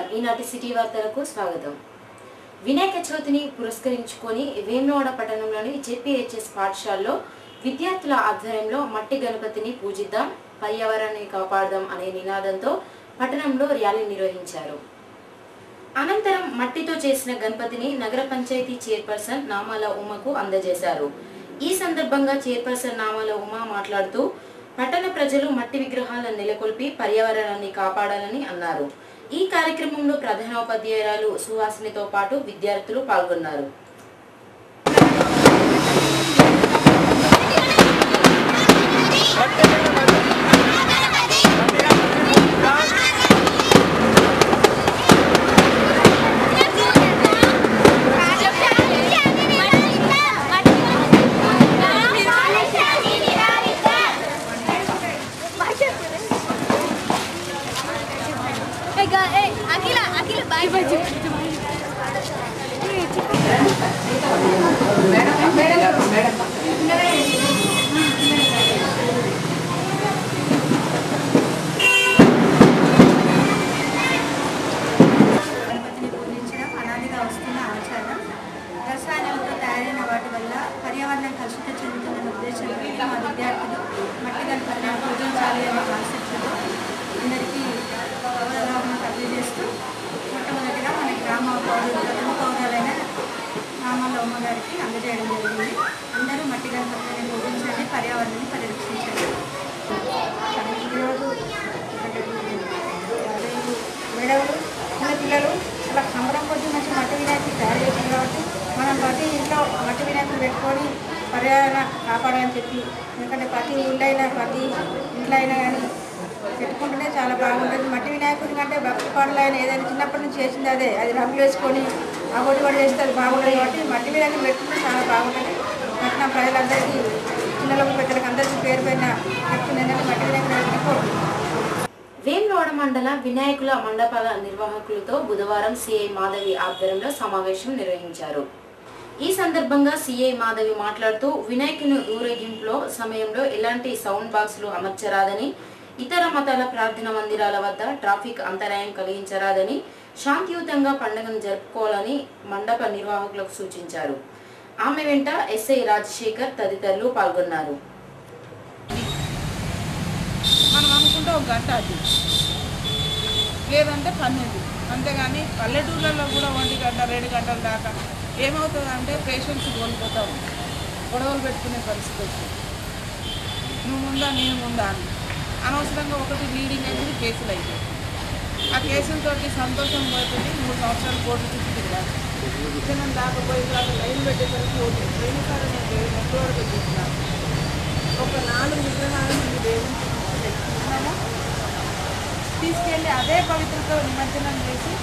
నమస్కారం ఈనాటి సిటీ వార్తలకు స్వాగతం వినాయక చవితిని పురస్కరించుకొని వేములవాడ పట్టణంలోని జెపిహెచ్ఎస్ పాఠశాలలో విద్యార్థుల ఆధ్వర్యంలో మట్టి గణపతిని పూజిద్దాం పర్యావరణాన్ని కాపాడదాం అనే నినాదంతో పట్టణంలో ర్యాలీ నిర్వహించారు అనంతరం మట్టితో చేసిన గణపతిని నగర పంచాయతీ చైర్పర్సన్ నామాల ఉమకు అందజేశారు ఈ సందర్భంగా చైర్పర్సన్ నామాల ఉమ మాట్లాడుతూ పట్టణ ప్రజలు మట్టి విగ్రహాలను నెలకొల్పి పర్యావరణాన్ని కాపాడాలని అన్నారు ఈ కార్యక్రమంలో ప్రధానోపాధ్యాయురాలు సుహాసినితో పాటు విద్యార్థులు పాల్గొన్నారు అఖిల అఖిల బాయ్ బాయ్ గణపతిని పూజించడం అనాదిగా వస్తున్న ఆచారం రసాయనాలతో తయారైన వాటి వల్ల పర్యావరణం కలుషితం చెందుతున్న ఉద్దేశంతో మా విద్యార్థులు మట్టి గణపతిని పూజించాలి అనే కాన్సెప్ట్తో అందరికీ అవగాహన తెలియజేస్తూ మొట్టమొదటిగా మన గ్రామ పౌరులు ప్రథమ పౌరాలైన నామాల ఉమ్మ గారికి అందజేయడం జరిగింది అందరూ మట్టి గణపతిని పూజించండి పర్యావరణాన్ని పరిరక్షించండి ఈరోజు మేడలు చిన్న పిల్లలు అలా సంబరం కొద్ది మంచి మట్టి వినాయకులు తయారు చేశారు కాబట్టి మనం ప్రతి ఇంట్లో మట్టి వినాయకులు పెట్టుకొని పర్యావరణ కాపాడాలని చెప్పి ఎందుకంటే ప్రతి ఊళ్ళో అయినా ప్రతి ఇంట్లో అయినా కానీ పెట్టుకుంటేనే చాలా బాగుంటుంది మట్టి వినాయకుడి కంటే భక్తి పాటలు అయినా ఏదైనా చిన్నప్పటి నుంచి చేసింది అదే అది రంగులు వేసుకొని ఆ ఒడి కూడా చేస్తే అది బాగుంటుంది కాబట్టి మట్టి వినాయకుడు పెట్టుకుంటే చాలా బాగుంటుంది పట్టణ ప్రజలందరికీ పిల్లలకు పెద్దలకు అందరికీ పేరు పైన చెప్తుంది ఏంటంటే మట్టి వినాయకుడు పెట్టుకోండి వేములవాడ మండల వినాయకుల మండపాల నిర్వాహకులతో బుధవారం సిఐ మాధవి ఆధ్వర్యంలో సమావేశం నిర్వహించారు ఈ సందర్భంగా సిఐ మాధవి మాట్లాడుతూ వినాయకుని ఊరేగింపులో సమయంలో ఎలాంటి సౌండ్ బాక్సులు అమర్చరాదని ఇతర మతాల ప్రార్థన మందిరాల వద్ద ట్రాఫిక్ అంతరాయం కలిగించరాదని శాంతియుతంగా పండుగను జరుపుకోవాలని మండప నిర్వాహకులకు సూచించారు ఆమె వెంట ఎస్ఐ రాజశేఖర్ తదితరులు పాల్గొన్నారు మనం అనుకుంటే ఒక గంట అది లేదంటే పన్నెండు అంతేగాని పల్లెటూళ్ళలో కూడా ఒంటి గంట రెండు గంటల దాకా ఏమవుతుందంటే పేషెంట్స్ కోల్పోతారు గొడవలు పెట్టుకునే పరిస్థితి వస్తుంది నువ్వు ముందా నేను ముందా అని అనవసరంగా ఒకటి లీడింగ్ అయింది కేసులు అయిపోయి ఆ కేసులతోటి సంతోషం పోతుంది మూడు సంవత్సరాలు కోర్టు చుట్టూ తిరగాలి జనం దాకపోయి దాకా లైన్ పెట్టేసరికి ఓటు పోయినసారి నేను నెట్ వరకు చూసినాను ఒక నాలుగు విగ్రహాలు మేము దేవుని తెచ్చుకున్నాము తీసుకెళ్ళి అదే పవిత్రతో నిమజ్జనం చేసి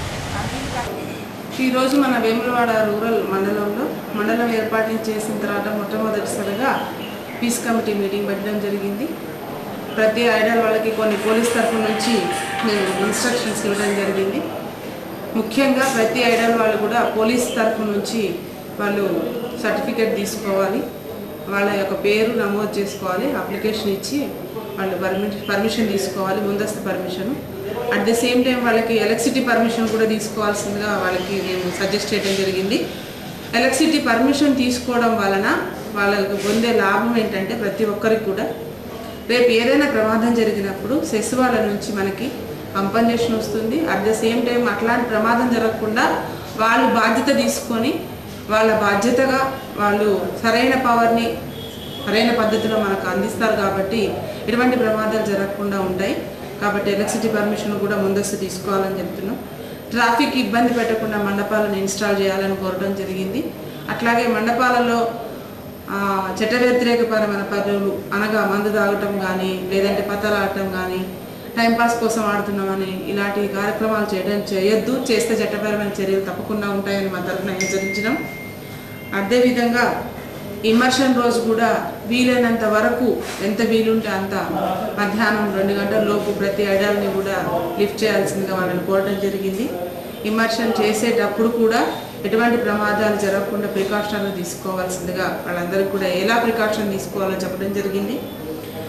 ఈరోజు మన వేములవాడ రూరల్ మండలంలో మండలం ఏర్పాటు చేసిన తర్వాత మొట్టమొదటిసారిగా పీస్ కమిటీ మీటింగ్ పెట్టడం జరిగింది ప్రతి ఐడల్ వాళ్ళకి కొన్ని పోలీస్ తరఫు నుంచి మేము ఇన్స్ట్రక్షన్స్ ఇవ్వడం జరిగింది ముఖ్యంగా ప్రతి ఐడల్ వాళ్ళు కూడా పోలీస్ తరఫు నుంచి వాళ్ళు సర్టిఫికేట్ తీసుకోవాలి వాళ్ళ యొక్క పేరు నమోదు చేసుకోవాలి అప్లికేషన్ ఇచ్చి వాళ్ళు పర్మిషన్ పర్మిషన్ తీసుకోవాలి ముందస్తు permission at the same time వాళ్ళకి ఎలక్ట్రిసిటీ పర్మిషన్ కూడా తీసుకోవాల్సిందిగా వాళ్ళకి మేము సజెస్ట్ చేయడం జరిగింది ఎలక్ట్రిసిటీ పర్మిషన్ తీసుకోవడం వలన వాళ్ళకి పొందే లాభం ఏంటంటే ప్రతి ఒక్కరికి కూడా రేపు ఏదైనా ప్రమాదం జరిగినప్పుడు సెస్ వాళ్ళ నుంచి మనకి కంపన్సేషన్ వస్తుంది అట్ ద సేమ్ టైం అట్లాంటి ప్రమాదం జరగకుండా వాళ్ళు బాధ్యత తీసుకొని వాళ్ళ బాధ్యతగా వాళ్ళు సరైన పవర్ని సరైన పద్ధతిలో మనకు అందిస్తారు కాబట్టి ఎటువంటి ప్రమాదాలు జరగకుండా ఉంటాయి కాబట్టి ఎలక్ట్రిసిటీ పర్మిషన్ కూడా ముందస్తు తీసుకోవాలని చెప్తున్నాం ట్రాఫిక్ ఇబ్బంది పెట్టకుండా మండపాలను ఇన్స్టాల్ చేయాలని కోరడం జరిగింది అట్లాగే మండపాలలో ఆ, చట్ట వ్యతిరేకపరమైన పనులు అనగా మందు తాగటం కానీ లేదంటే పతలాడటం కానీ టైంపాస్ కోసం ఆడుతున్నామని ఇలాంటి కార్యక్రమాలు చేయడం చేయొద్దు చేస్తే చట్టపరమైన చర్యలు తప్పకుండా ఉంటాయని మా తరఫున హెచ్చరించడం అదేవిధంగా ఇమర్షన్ రోజు కూడా వీలైనంత వరకు ఎంత వీలుంటే అంత మధ్యాహ్నం రెండు గంటల లోపు ప్రతి ఐడాల్ని కూడా లిఫ్ట్ చేయాల్సిందిగా వాళ్ళని కోరడం జరిగింది ఇమర్షన్ చేసేటప్పుడు కూడా ఎటువంటి ప్రమాదాలు జరగకుండా ప్రికాషన్లు తీసుకోవాల్సిందిగా వాళ్ళందరికీ కూడా ఎలా ప్రికాషన్ తీసుకోవాలో చెప్పడం జరిగింది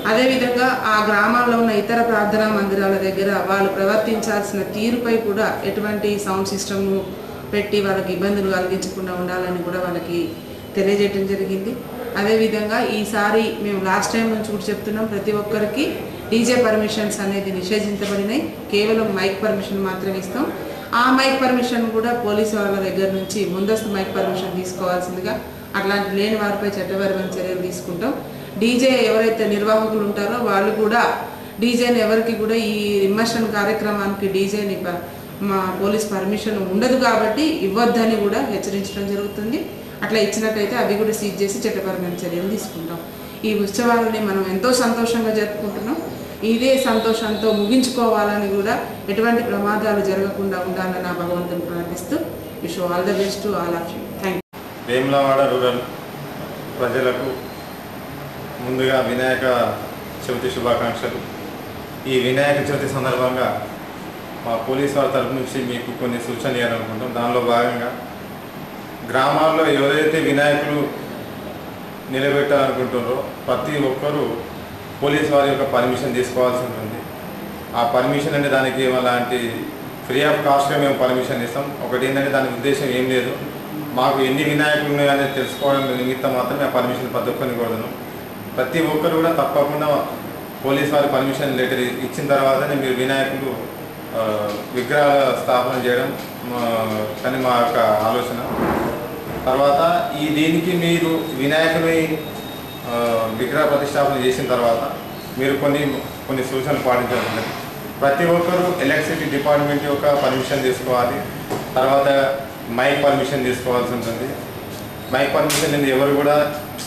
అదేవిధంగా ఆ గ్రామాల్లో ఉన్న ఇతర ప్రార్థనా మందిరాల దగ్గర వాళ్ళు ప్రవర్తించాల్సిన తీరుపై కూడా ఎటువంటి సౌండ్ సిస్టమ్ను పెట్టి వాళ్ళకి ఇబ్బందులు కలిగించకుండా ఉండాలని కూడా వాళ్ళకి తెలియజేయడం జరిగింది అదేవిధంగా ఈసారి మేము లాస్ట్ టైం నుంచి కూడా చెప్తున్నాం ప్రతి ఒక్కరికి డీజే పర్మిషన్స్ అనేది నిషేధించబడినాయి కేవలం మైక్ పర్మిషన్ మాత్రమే ఇస్తాం ఆ మైక్ పర్మిషన్ కూడా పోలీసు వాళ్ళ దగ్గర నుంచి ముందస్తు మైక్ పర్మిషన్ తీసుకోవాల్సిందిగా అట్లాంటి లేని వారిపై చట్టపరమైన చర్యలు తీసుకుంటాం డీజే ఎవరైతే నిర్వాహకులు ఉంటారో వాళ్ళు కూడా డీజేని ఎవరికి కూడా ఈ ఇమ్మర్షన్ కార్యక్రమానికి డీజేని ప- మా పోలీస్ పర్మిషన్ ఉండదు కాబట్టి ఇవ్వద్దని కూడా హెచ్చరించడం జరుగుతుంది అట్లా ఇచ్చినట్టయితే అవి కూడా సీజ్ చేసి చట్టపరమైన చర్యలు తీసుకుంటాం ఈ ఉత్సవాలని మనం ఎంతో సంతోషంగా జరుపుకుంటున్నాం ఇదే సంతోషంతో ముగించుకోవాలని కూడా ఎటువంటి ప్రమాదాలు జరగకుండా ఉండాలని ఆ భగవంతుని ప్రార్థిస్తూ wish all the best to all of you thank Vemulawada rural ప్రజలకు ముందుగా వినాయక చవితి శుభాకాంక్షలు ఈ వినాయక చవితి సందర్భంగా మా పోలీస్ వారి తరపు నుంచి మీకు కొన్ని సూచనలు ఇవ్వాలనుకుంటాం దానిలో భాగంగా గ్రామాల్లో ఎవరైతే వినాయకులు నిలబెట్టాలనుకుంటున్నారో ప్రతి ఒక్కరూ పోలీస్ వారి యొక్క పర్మిషన్ తీసుకోవాల్సి ఉంటుంది ఆ పర్మిషన్ అంటే దానికి అలాంటి ఫ్రీ ఆఫ్ కాస్ట్గా మేము పర్మిషన్ ఇస్తాం ఒకటి ఏంటంటే దాని ఉద్దేశం ఏం లేదు మాకు ఎన్ని వినాయకులు ఉన్నాయని తెలుసుకోవడం నిమిత్తం మాత్రమే ఆ పర్మిషన్ ప్రతి ఒక్కరిని కోరుతున్నాం ప్రతి ఒక్కరు కూడా తప్పకుండా పోలీస్ వారి పర్మిషన్ లెటర్ ఇచ్చిన తర్వాతనే మీరు వినాయకులు ఆ, విగ్రహాల స్థాపన చేయడం మా- కానీ మా యొక్క ఆలోచన తర్వాత ఈ దీనికి మీరు వినాయకుని ఆ, విగ్రహ ప్రతిష్టాపన చేసిన తర్వాత మీరు కొన్ని కొన్ని సూచనలు పాటించాలి ప్రతి ఒక్కరూ ఎలక్ట్రిసిటీ డిపార్ట్మెంట్ యొక్క పర్మిషన్ తీసుకోవాలి తర్వాత మైక్ పర్మిషన్ తీసుకోవాల్సి ఉంటుంది మైక్ పర్మిషన్ అనేది ఎవరు కూడా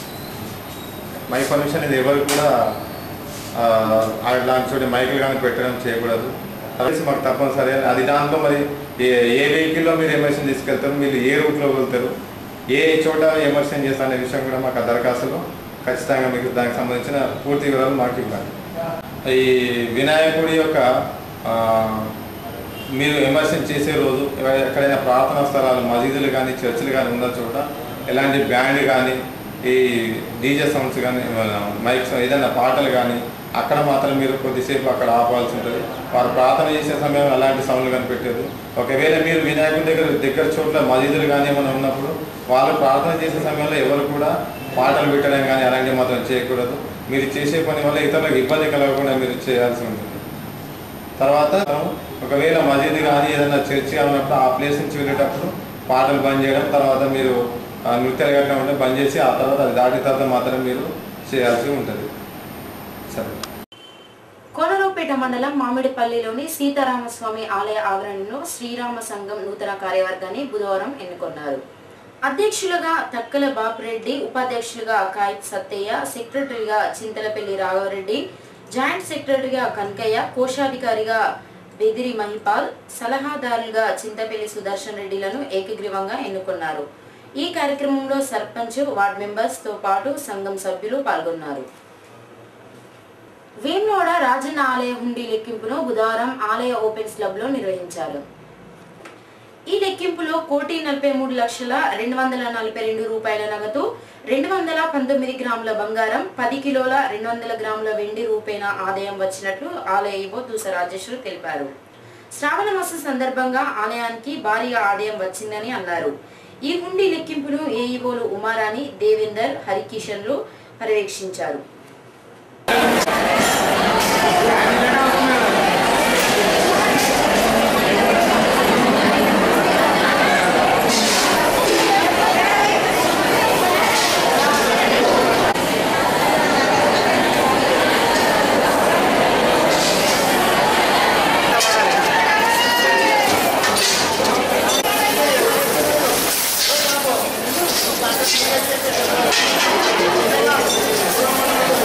మైక్ పర్మిషన్ అనేది ఎవరు కూడా ఆ, అలాంటి చోటి మైకులు కానీ పెట్టడం చేయకూడదు తర్వాత మాకు తప్పనిసరి అది దాంట్లో మరి ఏ ఏ వెహికల్లో మీరు ఎమర్షన్ తీసుకెళ్తారు మీరు ఏ రూట్లో వెళ్తారు ఏ చోట ఎమర్షన్ చేస్తారు అనే విషయం కూడా మాకు ఆ దరఖాస్తులో ఖచ్చితంగా మీకు దానికి సంబంధించిన పూర్తి వివరాలు మాకు ఇవ్వాలి ఈ వినాయకుడి యొక్క ఆ, మీరు విమర్శన చేసే రోజు ఎవ- ఎక్కడైనా ప్రార్థనా స్థలాలు మసీదులు కానీ చర్చిలు కానీ ఉన్న చోట ఎలాంటి బ్యాండ్ కానీ ఈ డీజే సౌండ్స్ కానీ మైక్స్ ఏదైనా పాటలు కానీ అక్కడ మాత్రం మీరు కొద్దిసేపు అక్కడ ఆపాల్సి ఉంటుంది వారు ప్రార్థన చేసే సమయంలో అలాంటి సౌండ్లు కనిపెట్టేది ఒకవేళ మీరు వినాయకుడి దగ్గర దగ్గర చోట్ల మసీదులు కానీ ఏమైనా ఉన్నప్పుడు వాళ్ళు ప్రార్థన చేసే సమయంలో ఎవరు కూడా పాటలు పెట్టడం కానీ అలాంటివి మాత్రం చేయకూడదు మీరు చేసే పని వల్ల ఇతరులకు ఇబ్బంది కలగకుండా మీరు చేయాల్సి ఉంటుంది తర్వాత ఒకవేళ మసీదు కానీ ఏదైనా చర్చి కానీ ఉన్నప్పుడు ఆ ప్లేస్ నుంచి వెళ్ళేటప్పుడు పాటలు బంద్ చేయడం తర్వాత మీరు ఆ, నృత్యాలు కట్టిన ఉంటే బంద్ చేసి ఆ తర్వాత అది దాటిన తర్వాత మాత్రం మీరు చేయాల్సి ఉంటుంది సరే కోనరావుపేట మండలం మామిడిపల్లిలోని సీతారామస్వామి ఆలయ ఆవరణలో శ్రీరామ సంఘం నూతన కార్యవర్గాన్ని బుధవారం ఎన్నుకున్నారు అధ్యక్షులుగా తక్కల బాపిరెడ్డి ఉపాధ్యక్షులుగా కాయిత్ సత్తయ్య సెక్రటరీగా చింతలపల్లి రాఘవరెడ్డి జాయింట్ సెక్రటరీగా కనకయ్య కోశాధికారిగా బెదిరి మహిపాల్ సలహాదారులుగా చింతపల్లి సుదర్శన్ రెడ్డిలను ఏకగ్రీవంగా ఎన్నుకున్నారు ఈ కార్యక్రమంలో సర్పంచ్ వార్డ్ మెంబర్స్ తో పాటు సంఘం సభ్యులు పాల్గొన్నారు వేములవాడ రాజన్న ఆలయ హుండీ లెక్కింపును బుధవారం ఆలయ ఓపెన్ క్లబ్ లో నిర్వహించారు ఈ లెక్కింపులో కోటి నలభై మూడు లక్షల రెండు వందల నలభై రెండు రూపాయల నగదు రెండు వందల పంతొమ్మిది గ్రాముల బంగారం పది కిలోల రెండు వందల గ్రాముల వెండి రూపేణ ఆదాయం వచ్చినట్లు ఆలయ ఈవో దూస రాజేశ్వరు తెలిపారు శ్రావణ మాసం సందర్భంగా ఆలయానికి భారీగా ఆదాయం వచ్చిందని అన్నారు ఈ హుండీ లెక్కింపును ఏఈఓలు ఉమారాణి దేవేందర్ హరికిషన్లు పర్యవేక్షించారు Thank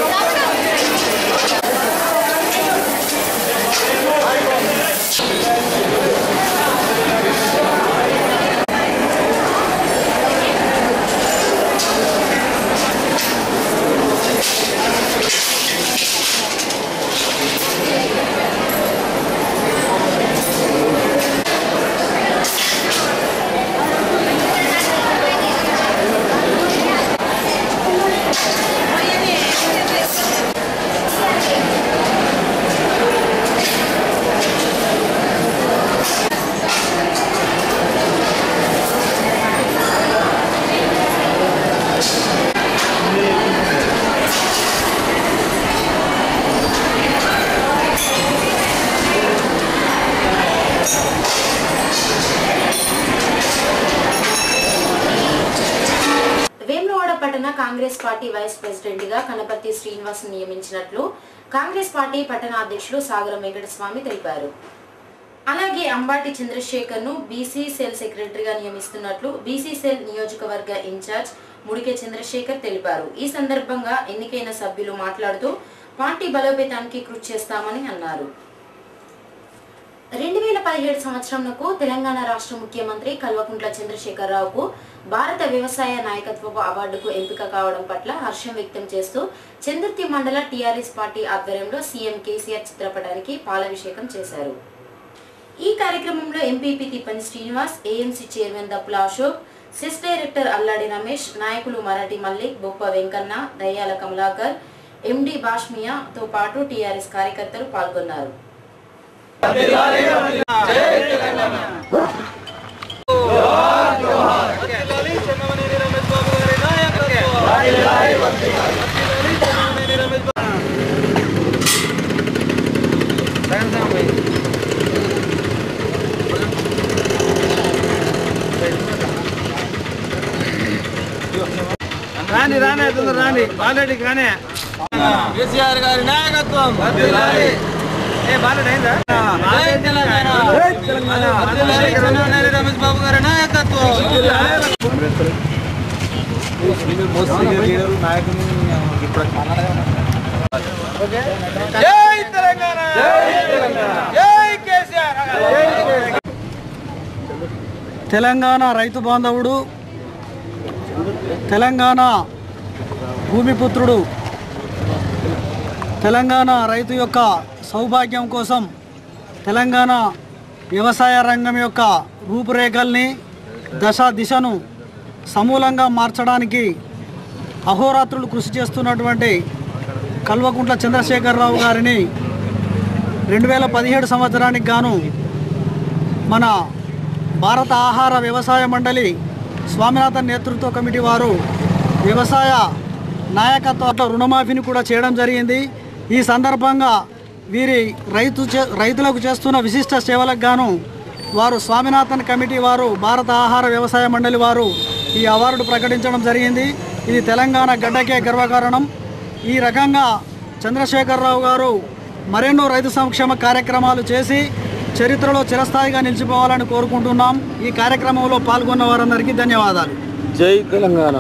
పట్టణ కాంగ్రెస్ పార్టీ వైస్ ప్రెసిడెంట్ గా కనపర్తి శ్రీనివాస్ నియమించినట్లు కాంగ్రెస్ పార్టీ పట్టణ అధ్యక్షులు సాగరం వెంకటస్వామి తెలిపారు అలాగే అంబాటి చంద్రశేఖర్ ను బీసీ సెల్ సెక్రటరీగా నియమిస్తున్నట్లు బీసీ సెల్ నియోజకవర్గ ఇన్ఛార్జ్ ముడికే చంద్రశేఖర్ తెలిపారు ఈ సందర్భంగా ఎన్నికైన సభ్యులు మాట్లాడుతూ పార్టీ బలోపేతానికి కృషి చేస్తామని అన్నారు రెండు వేల పదిహేడు సంవత్సరంకు తెలంగాణ రాష్ట్ర ముఖ్యమంత్రి కల్వకుంట్ల చంద్రశేఖరరావుకు భారత వ్యవసాయ నాయకత్వపు అవార్డుకు ఎంపిక కావడం పట్ల హర్షం వ్యక్తం చేస్తూ చందుర్తి మండల టీఆర్ఎస్ పార్టీ ఆధ్వర్యంలో సీఎం కేసీఆర్ చిత్రపటానికి పాలాభిషేకం చేశారు ఈ కార్యక్రమంలో MPP Thippani Srinivas AMC chairman Dappula Ashok cess director Alladi Ramesh నాయకులు మరాఠీ మల్లిక్ బొప్ప వెంకన్న దయ్యాల కమలాకర్ ఎండి బాష్మియాతో పాటు టీఆర్ఎస్ కార్యకర్తలు పాల్గొన్నారు రాని రాని తొందర రాని బాలరెడ్డి కానీ కేసీఆర్ గారి నాయకత్వం ఏ బాలరెడ్డి అయిందా రమేష్ బాబు గారి నాయకత్వం జై తెలంగాణ జై కేసీఆర్ తెలంగాణ రైతు బాంధవుడు తెలంగాణ భూమిపుత్రుడు తెలంగాణ రైతు యొక్క సౌభాగ్యం కోసం తెలంగాణ వ్యవసాయ రంగం యొక్క రూపురేఖల్ని దశ దిశను సమూలంగా మార్చడానికి అహోరాత్రులు కృషి చేస్తున్నటువంటి కల్వకుంట్ల చంద్రశేఖరరావు గారిని రెండు వేల పదిహేడు సంవత్సరానికి గాను మన భారత ఆహార వ్యవసాయ మండలి స్వామినాథన్ నేతృత్వ కమిటీ వారు వ్యవసాయ నాయకత్వ రుణమాఫీని కూడా చేయడం జరిగింది ఈ సందర్భంగా వీరి రైతు చే- రైతులకు చేస్తున్న విశిష్ట సేవలకు గాను వారు స్వామినాథన్ కమిటీ వారు భారత ఆహార వ్యవసాయ మండలి వారు ఈ అవార్డు ప్రకటించడం జరిగింది ఇది తెలంగాణ గడ్డకే గర్వకారణం ఈ రకంగా చంద్రశేఖరరావు గారు మరెన్నో రైతు సంక్షేమ కార్యక్రమాలు చేసి చరిత్రలో చిరస్థాయిగా నిలిచిపోవాలని కోరుకుంటున్నాం ఈ కార్యక్రమంలో పాల్గొన్న వారందరికీ ధన్యవాదాలు జై తెలంగాణ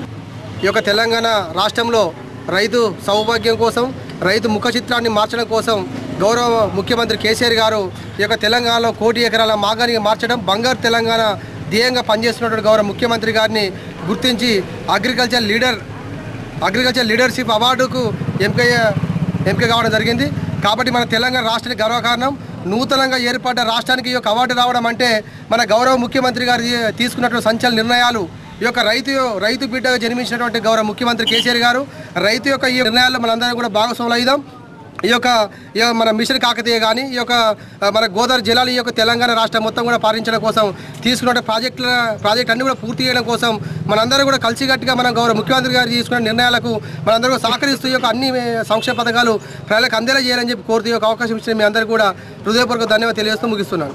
ఈ యొక్క తెలంగాణ రాష్ట్రంలో రైతు సౌభాగ్యం కోసం రైతు ముఖ చిత్రాన్ని మార్చడం కోసం గౌరవ ముఖ్యమంత్రి కేసీఆర్ గారు ఈ యొక్క తెలంగాణలో కోటి ఎకరాల మాగానికి మార్చడం బంగారు తెలంగాణ ధ్యేయంగా పనిచేస్తున్నటువంటి గౌరవ ముఖ్యమంత్రి గారిని గుర్తించి అగ్రికల్చర్ లీడర్ అగ్రికల్చర్ లీడర్షిప్ అవార్డుకు ఎంపిక ఎంపిక కావడం జరిగింది కాబట్టి మన తెలంగాణ రాష్ట్రానికి గర్వకారణం నూతనంగా ఏర్పడ్డ రాష్ట్రానికి ఈ యొక్క అవార్డు రావడం అంటే మన గౌరవ ముఖ్యమంత్రి గారు తీ- తీసుకున్నటువంటి సంచలన నిర్ణయాలు ఈ యొక్క రైతు రైతు బిడ్డగా జన్మించినటువంటి గౌరవ ముఖ్యమంత్రి కేసీఆర్ గారు రైతు యొక్క ఈ నిర్ణయాల్లో మనందరం కూడా భాగస్వాములు అయిదాం ఈ యొక్క ఈ యొక్క మన మిషన్ కాకతీయ కానీ ఈ యొక్క ఆ, మన గోదావరి జిల్లాలు ఈ యొక్క తెలంగాణ రాష్ట్రం మొత్తం కూడా పాలించడం కోసం తీసుకున్న ప్రాజెక్టుల ప్రాజెక్ట్ అన్ని కూడా పూర్తి చేయడం కోసం మనందరం కూడా కలిసికట్టుగా మనం గౌరవ ముఖ్యమంత్రి గారు తీసుకున్న నిర్ణయాలకు మనందరూ కూడా సహకరిస్తూ ఈ యొక్క అన్ని సంక్షేమ పథకాలు ప్రజలకు అందేలా చేయాలని చెప్పి కోరుతూ ఈ యొక్క అవకాశం ఇచ్చిన మీ అందరికీ కూడా హృదయపూర్వక ధన్యవాదాలు తెలియజేస్తూ ముగిస్తున్నాను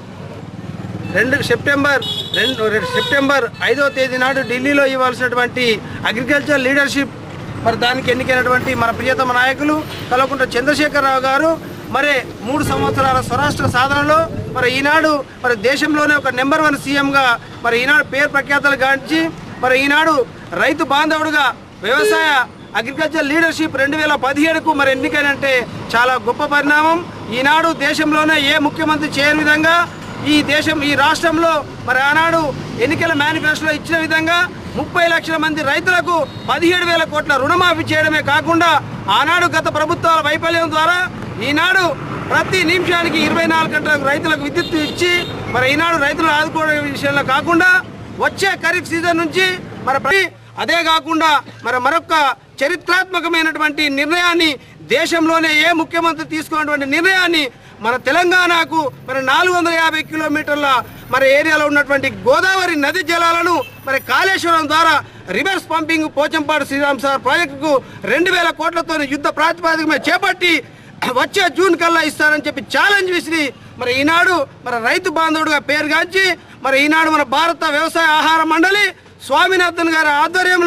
రెండు సెప్టెంబర్ రెండు రెండు సెప్టెంబర్ ఐదో తేదీ నాడు ఢిల్లీలో ఇవ్వాల్సినటువంటి అగ్రికల్చర్ లీడర్షిప్ మరి దానికి ఎన్నికైనటువంటి మన ప్రియతమ నాయకులు కలవకుంట చంద్రశేఖరరావు గారు మరి మూడు సంవత్సరాల స్వరాష్ట్ర సాధనలో మరి ఈనాడు మరి దేశంలోనే ఒక నెంబర్ వన్ సీఎంగా మరి ఈనాడు పేరు ప్రఖ్యాతలు గాంచి మరి ఈనాడు రైతు బాంధవుడుగా వ్యవసాయ అగ్రికల్చర్ లీడర్షిప్ రెండు వేల పదిహేడుకు మరి ఎన్నికైనంటే చాలా గొప్ప పరిణామం ఈనాడు దేశంలోనే ఏ ముఖ్యమంత్రి చేయని విధంగా ఈ దేశం ఈ రాష్ట్రంలో మరి ఆనాడు ఎన్నికల మేనిఫెస్టోలో ఇచ్చిన విధంగా ముప్పై లక్షల మంది రైతులకు పదిహేడు వేల కోట్ల రుణమాఫీ చేయడమే కాకుండా ఆనాడు గత ప్రభుత్వాల వైఫల్యం ద్వారా ఈనాడు ప్రతి నిమిషానికి ఇరవై నాలుగు గంటలకు రైతులకు విద్యుత్ ఇచ్చి మరి ఈనాడు రైతులను ఆదుకోవడం విషయంలో కాకుండా వచ్చే ఖరీఫ్ సీజన్ నుంచి మరి ప్రతి- అదే కాకుండా మరి మరొక చరిత్రాత్మకమైనటువంటి నిర్ణయాన్ని దేశంలోనే ఏ ముఖ్యమంత్రి తీసుకున్నటువంటి నిర్ణయాన్ని మన తెలంగాణకు మరి నాలుగు వందల యాభై కిలోమీటర్ల మరి ఏరియాలో ఉన్నటువంటి గోదావరి నది జలాలను మరి కాళేశ్వరం ద్వారా రివర్స్ పంపింగ్ పోచంపాడు శ్రీరామ్ సార్ ప్రాజెక్టుకు రెండు వేల కోట్లతో యుద్ధ ప్రాతిపదిక మీద చేపట్టి వచ్చే జూన్ కల్లా ఇస్తారని చెప్పి ఛాలెంజ్ విసిరి మరి ఈనాడు మరి రైతు బాంధవుడుగా పేరుగాంచి మరి ఈనాడు మన భారత వ్యవసాయ ఆహార మండలి స్వామినాథన్ గారి ఆధ్వర్యంలో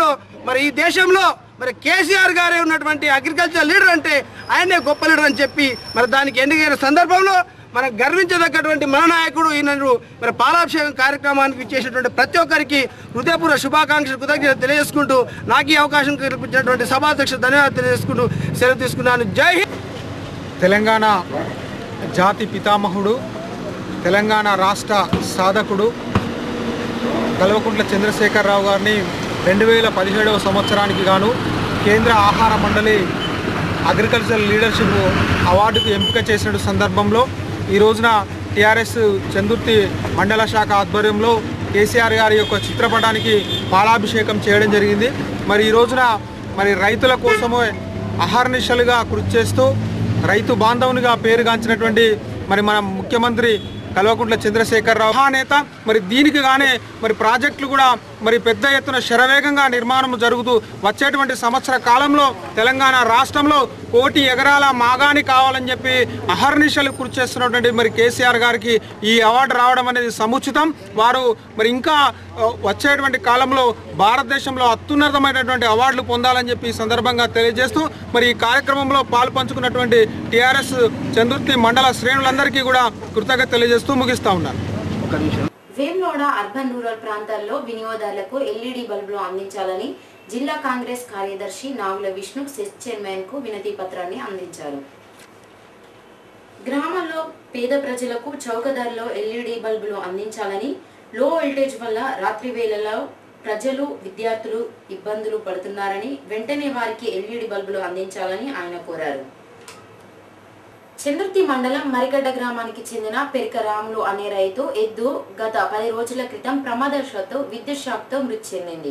మరి ఈ దేశంలో మరి కేసీఆర్ గారే ఉన్నటువంటి అగ్రికల్చర్ లీడర్ అంటే ఆయనే గొప్ప లీడర్ అని చెప్పి మరి దానికి ఎన్నికైన సందర్భంలో మనకు గర్వించదగ్గటువంటి మన నాయకుడు ఈయనను మరి పాలాభిషేకం కార్యక్రమానికి ఇచ్చేసినటువంటి ప్రతి ఒక్కరికి హృదయపూర్వ శుభాకాంక్షలు కృతజ్ఞతలు తెలియజేసుకుంటూ నాకు ఈ అవకాశం కల్పించినటువంటి సభాధ్యక్షుడు ధన్యవాదాలు తెలియజేసుకుంటూ సెలవు తీసుకున్నాను జై హింద్ తెలంగాణ జాతి పితామహుడు తెలంగాణ రాష్ట్ర సాధకుడు కల్వకుంట్ల చంద్రశేఖరరావు గారిని రెండు వేల పదిహేడవ సంవత్సరానికి గాను కేంద్ర ఆహార మండలి అగ్రికల్చర్ లీడర్షిప్ అవార్డుకు ఎంపిక చేసిన సందర్భంలో ఈ రోజున టీఆర్ఎస్ చందుర్తి మండల శాఖ ఆధ్వర్యంలో కేసీఆర్ గారి యొక్క చిత్రపటానికి పాలాభిషేకం చేయడం జరిగింది మరి ఈ రోజున మరి రైతుల కోసమే అహర్నిశలుగా కృషి చేస్తూ రైతు బాంధవునిగా పేరుగాంచినటువంటి మరి మన ముఖ్యమంత్రి కల్వకుంట్ల చంద్రశేఖరరావు మహానేత మరి దీనికి గానే మరి ప్రాజెక్టులు కూడా మరి పెద్ద ఎత్తున శరవేగంగా నిర్మాణం జరుగుతూ వచ్చేటువంటి సంవత్సర కాలంలో తెలంగాణ రాష్ట్రంలో కోటి ఎకరాల మాగాని కావాలని చెప్పి అహర్నిశలు కృషి చేస్తున్నటువంటి మరి కేసీఆర్ గారికి ఈ అవార్డు రావడం అనేది సముచితం వారు మరి ఇంకా ఆ, వచ్చేటువంటి కాలంలో భారతదేశంలో అత్యున్నతమైనటువంటి అవార్డులు పొందాలని చెప్పి ఈ సందర్భంగా తెలియజేస్తూ మరి ఈ కార్యక్రమంలో పాలు పంచుకున్నటువంటి టీఆర్ఎస్ చందుర్తి మండల శ్రేణులందరికీ కూడా కృతజ్ఞత తెలియజేస్తూ ముగిస్తా ఉన్నాను వేమ్లోడ అర్బన్ రూరల్ ప్రాంతాల్లో వినియోగదారులకు ఎల్ఈడి బల్బులు అందించాలని జిల్లా కాంగ్రెస్ కార్యదర్శి నాగుల విష్ణు సెస్ చైర్మన్ కు వినతి పత్రాన్ని అందించారు గ్రామాల్లో పేద ప్రజలకు చౌకధరలో ఎల్ఈడి బల్బులు అందించాలని లో వోల్టేజ్ వల్ల రాత్రి వేళల్లో ప్రజలు విద్యార్థులు ఇబ్బందులు పడుతున్నారని వెంటనే వారికి ఎల్ఈడి బల్బులు అందించాలని ఆయన కోరారు చంద్రుతి మండలం మరిగడ్డ గ్రామానికి చెందిన పెరిక రాములు అనే రైతు ఎద్దు గత పది రోజుల క్రితం ప్రమాదవశాత్తు విద్యుత్ షాక్ తో మృతి చెందింది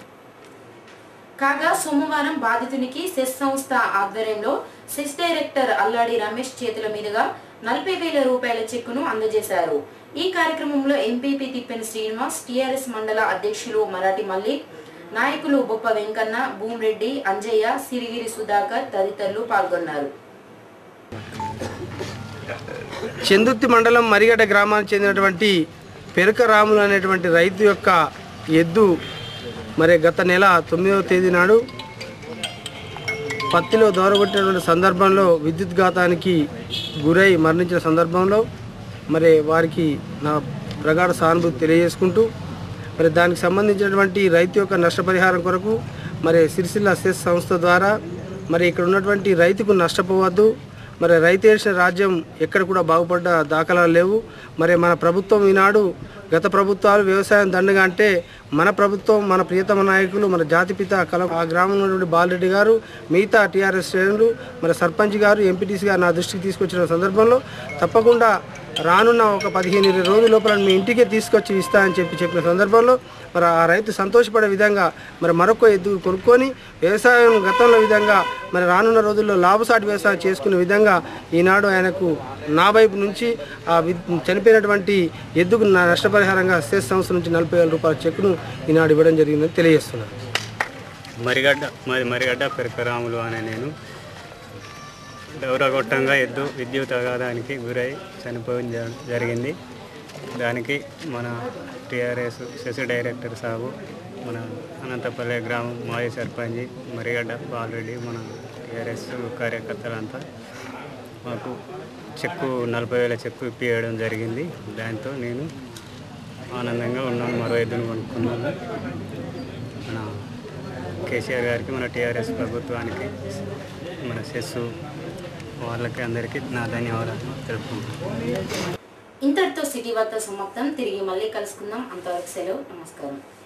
కాగా సోమవారం బాధితునికి సెస్ సంస్థ ఆధ్వర్యంలో సెస్ డైరెక్టర్ అల్లాడి రమేష్ చేతుల మీదుగా నలభై వేల రూపాయల చెక్కును అందజేశారు ఈ కార్యక్రమంలో ఎంపీపీ తిప్పెన శ్రీనివాస్ టీఆర్ఎస్ మండల అధ్యక్షులు మరాఠీ మల్లిక్ నాయకులు బొప్ప వెంకన్న భూమిరెడ్డి అంజయ్య సిరిగిరి సుధాకర్ తదితరులు పాల్గొన్నారు చందుర్తి మండలం మరిగడ్డ గ్రామానికి చెందినటువంటి పెరక రాములు అనేటువంటి రైతు యొక్క ఎద్దు మరి గత నెల తొమ్మిదవ తేదీ నాడు పత్తిలో దూరగొట్టినటువంటి సందర్భంలో విద్యుత్ ఘాతానికి గురై మరణించిన సందర్భంలో మరి వారికి నా ప్రగాఢ సానుభూతి తెలియజేసుకుంటూ మరి దానికి సంబంధించినటువంటి రైతు యొక్క నష్టపరిహారం కొరకు మరి సిరిసిల్ల సెస్ సంస్థ ద్వారా మరి ఇక్కడ ఉన్నటువంటి రైతుకు నష్టపోవద్దు మరి రైతు వేసిన రాజ్యం ఎక్కడ కూడా బాగుపడ్డ దాఖలాలు లేవు మరి మన ప్రభుత్వం ఈనాడు గత ప్రభుత్వాలు వ్యవసాయం దండగా అంటే మన ప్రభుత్వం మన ప్రియతమ నాయకులు మన జాతిపిత కల ఆ గ్రామంలో ఉన్నటువంటి బాలరెడ్డి గారు మిగతా టీఆర్ఎస్ శ్రేణులు మరి సర్పంచ్ గారు ఎంపీటీసీ గారు నా దృష్టికి తీసుకొచ్చిన సందర్భంలో తప్పకుండా రానున్న ఒక పదిహేను ఇరవై రోజుల లోపల మీ ఇంటికే తీసుకొచ్చి ఇస్తా అని చెప్పి చెప్పిన సందర్భంలో మరి ఆ రైతు సంతోషపడే విధంగా మరి మరొక ఎద్దు కొనుక్కొని వ్యవసాయం గతంలో విధంగా మరి రానున్న రోజుల్లో లాభసాటి వ్యవసాయం చేసుకునే విధంగా ఈనాడు ఆయనకు నా వైపు నుంచి ఆ వి- చనిపోయినటువంటి ఎద్దుకు నా నష్టపరిహారంగా సెస్ సంస్థ నుంచి నలభై వేల రూపాయల చెక్కును ఈనాడు ఇవ్వడం జరిగిందని తెలియజేస్తున్నాను మరిగడ్డ మరి మరిగడ్డ పెరకరాములు అనే నేను దౌరగొట్టంగా ఎద్దు విద్యుత్ అగాధానికి గురై చనిపోవడం జ- జరిగింది దానికి మన టీఆర్ఎస్ సెస్ డైరెక్టర్ సాబు మన అనంతపల్లి గ్రామం మాజీ సర్పంచ్ మరిగడ్డ బాలరెడ్డి మన టీఆర్ఎస్ కార్యకర్తలంతా మాకు చెక్కు నలభై వేల చెక్కు ఇప్పియడం జరిగింది దాంతో నేను ఆనందంగా ఉన్నాను మరో ఎద్దును కొనుక్కున్నాను మన కేసీఆర్ గారికి మన టీఆర్ఎస్ ప్రభుత్వానికి మన సెస్ వాళ్ళకి అందరికీ నా ధన్యవాదాలు తెలుపుకుంటున్నాను ఇంతటితో సిటీ వార్త సమాప్తం తిరిగి మళ్ళీ కలుసుకుందాం అంతవరకు సెలవు నమస్కారం